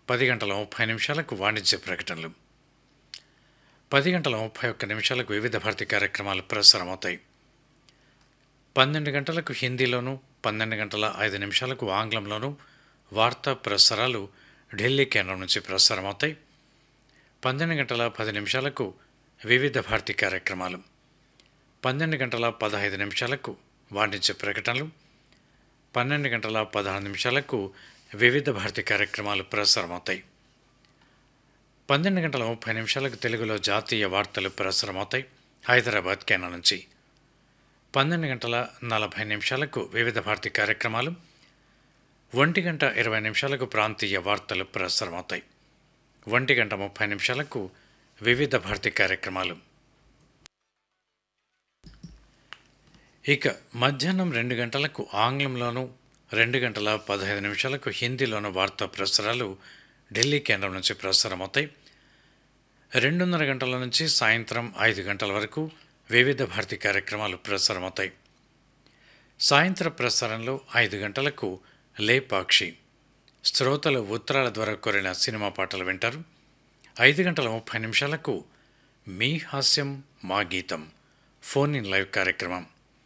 పది గంటల ముప్పై నిమిషాలకు వాణిజ్య ప్రకటనలు పది గంటల ముప్పై ఒక్క నిమిషాలకు వివిధ భారతి కార్యక్రమాలు ప్రసారమవుతాయి పన్నెండు గంటలకు హిందీలోను పన్నెండు గంటల ఐదు నిమిషాలకు ఆంగ్లంలోను వార్తా ప్రసారాలు ఢిల్లీ కేంద్రం నుంచి ప్రసారమవుతాయి పన్నెండు గంటల పది నిమిషాలకు వివిధ భారతి కార్యక్రమాలు పన్నెండు గంటల పదహైదు నిమిషాలకు వాణిజ్య ప్రకటనలు పన్నెండు గంటల పదహారు నిమిషాలకు వివిధ భారతి కార్యక్రమాలు ప్రసారమవుతాయి పన్నెండు గంటల ముప్పై నిమిషాలకు తెలుగులో జాతీయ వార్తలు ప్రసారమవుతాయి హైదరాబాద్ కేంద్రం నుంచి పన్నెండు గంటల నలభై నిమిషాలకు వివిధ భారతి కార్యక్రమాలు ఒంటి గంట ఇరవై నిమిషాలకు ప్రాంతీయ వార్తలు ప్రసారమవుతాయి ఒంటి గంట ముప్పై నిమిషాలకు వివిధ భారతి కార్యక్రమాలు ఇక మధ్యాహ్నం రెండు గంటలకు ఆంగ్లంలోను రెండు గంటల పదహైదు నిమిషాలకు హిందీలోను వార్తా ప్రసారాలు ఢిల్లీ కేంద్రం నుంచి ప్రసారమవుతాయి రెండున్నర గంటల నుంచి సాయంత్రం ఐదు గంటల వరకు వివిధ భారతి కార్యక్రమాలు ప్రసారమవుతాయి సాయంత్ర ప్రసారంలో ఐదు గంటలకు లేపాక్షి శ్రోతలు ఉత్తరాల ద్వారా కోరిన సినిమా పాటలు వింటారు ఐదు గంటల ముప్పై నిమిషాలకు మీ హాస్యం మా గీతం ఫోన్ ఇన్ లైవ్ కార్యక్రమం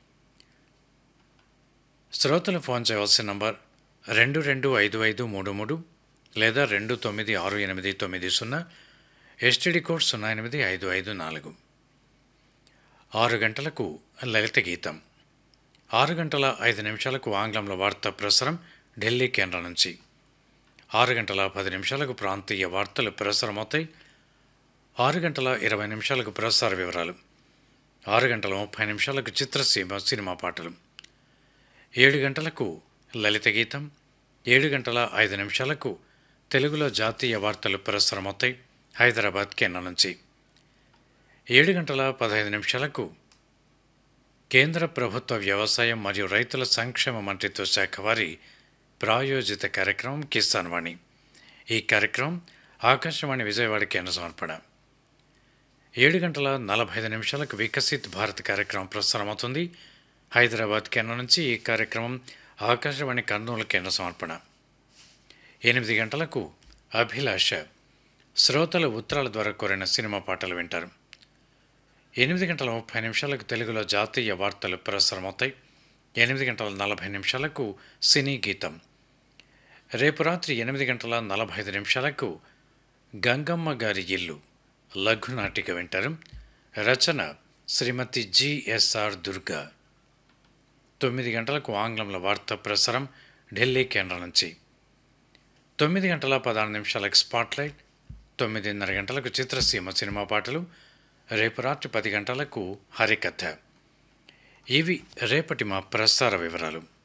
శ్రోతలు ఫోన్ చేయవలసిన నంబర్ రెండు రెండు ఐదు ఐదు మూడు మూడు లేదా రెండు తొమ్మిది ఆరు ఎనిమిది తొమ్మిది సున్నా ఎస్టీడీ కోడ్ సున్నా ఎనిమిది ఐదు ఐదు నాలుగు ఆరు గంటలకు లలిత గీతం ఆరు గంటల ఐదు నిమిషాలకు ఆంగ్లంలో వార్తా ప్రసారం ఢిల్లీ కేంద్రం నుంచి ఆరు గంటల పది నిమిషాలకు ప్రాంతీయ వార్తలు ప్రసారమవుతాయి ఆరు గంటల ఇరవై నిమిషాలకు ప్రసార వివరాలు ఆరు గంటల ముప్పై నిమిషాలకు చిత్రసీమ సినిమా పాటలు ఏడు గంటలకు లలిత గీతం ఏడు గంటల ఐదు నిమిషాలకు తెలుగులో జాతీయ వార్తలు ప్రసారమవుతాయి హైదరాబాద్ కేంద్రం నుంచి ఏడు గంటల పదహైదు నిమిషాలకు కేంద్ర ప్రభుత్వ వ్యవసాయం మరియు రైతుల సంక్షేమ మంత్రిత్వ శాఖ వారి ప్రాయోజిత కార్యక్రమం కిసాన్ వాణి ఈ కార్యక్రమం ఆకాశవాణి విజయవాడ కేంద్ర సమర్పణ ఏడు గంటల నలభై ఐదు నిమిషాలకు వికసిత్ భారత్ కార్యక్రమం ప్రసారమవుతుంది హైదరాబాద్ కేంద్రం నుంచి ఈ కార్యక్రమం ఆకాశవాణి కర్నూలు కేంద్ర సమర్పణ ఎనిమిది గంటలకు అభిలాష శ్రోతల ఉత్తరాల ద్వారా కోరిన సినిమా పాటలు వింటారు ఎనిమిది గంటల ముప్పై నిమిషాలకు తెలుగులో జాతీయ వార్తలు ప్రసారమవుతాయి ఎనిమిది గంటల నలభై నిమిషాలకు సినీ గీతం రేపు రాత్రి ఎనిమిది గంటల నలభై ఐదు నిమిషాలకు గంగమ్మ గారి ఇల్లు లఘునాటిక వింటారు రచన శ్రీమతి జిఎస్ఆర్ దుర్గా తొమ్మిది గంటలకు ఆంగ్లంలో వార్తా ప్రసారం ఢిల్లీ కేంద్రం నుంచి తొమ్మిది గంటల పదహారు నిమిషాలకు స్పాట్లైట్ తొమ్మిదిన్నర గంటలకు చిత్రసీమ సినిమా పాటలు రేపు రాత్రి పది గంటలకు హరికథ ఇవి రేపటి మా ప్రసార వివరాలు